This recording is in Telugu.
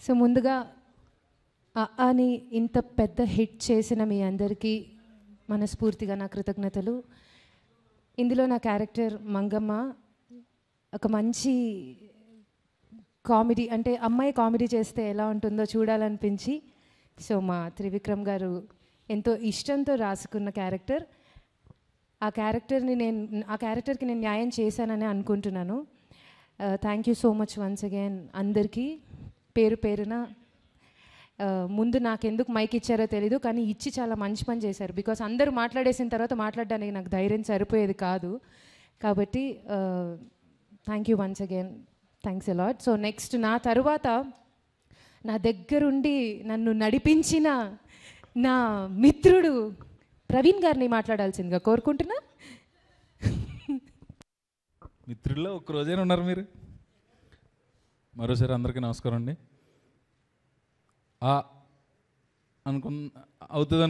సో ముందుగా ఆ అని ఇంత పెద్ద హిట్ చేసిన మీ అందరికీ మనస్ఫూర్తిగా నా కృతజ్ఞతలు ఇందులో నా క్యారెక్టర్ మంగమ్మ ఒక మంచి కామెడీ అంటే అమ్మాయి కామెడీ చేస్తే ఎలా ఉంటుందో చూడాలనిపించి సో మా త్రివిక్రమ్ గారు ఎంతో ఇష్టంతో రాసుకున్న క్యారెక్టర్ ఆ క్యారెక్టర్ని నేను ఆ క్యారెక్టర్కి నేను న్యాయం చేశానని అనుకుంటున్నాను thank you so much once again అందరికీ పేరు పేరున ఆ, ముందు నాకెందుకు మైక్ ఇచ్చారో తెలీదు కానీ ఇచ్చి చాలా మంచి పని చేశారు బికాస్ అందరూ మాట్లాడేసిన తర్వాత మాట్లాడడానికి నాకు ధైర్యం సరిపోయేది కాదు కాబట్టి thank you once again thanks a lot so next నా తరువాత నా దగ్గరుండి నన్ను నడిపించిన నా మిత్రుడు ప్రవీణ్ గారిని మాట్లాడాల్సిందిగా కోరుకుంటున్నా మిత్రుల్లో ఒక్క రోజైనా ఉన్నారు మీరు మరోసారి అందరికీ నమస్కారం అండి ఆ అనుకున్న అవుతుంది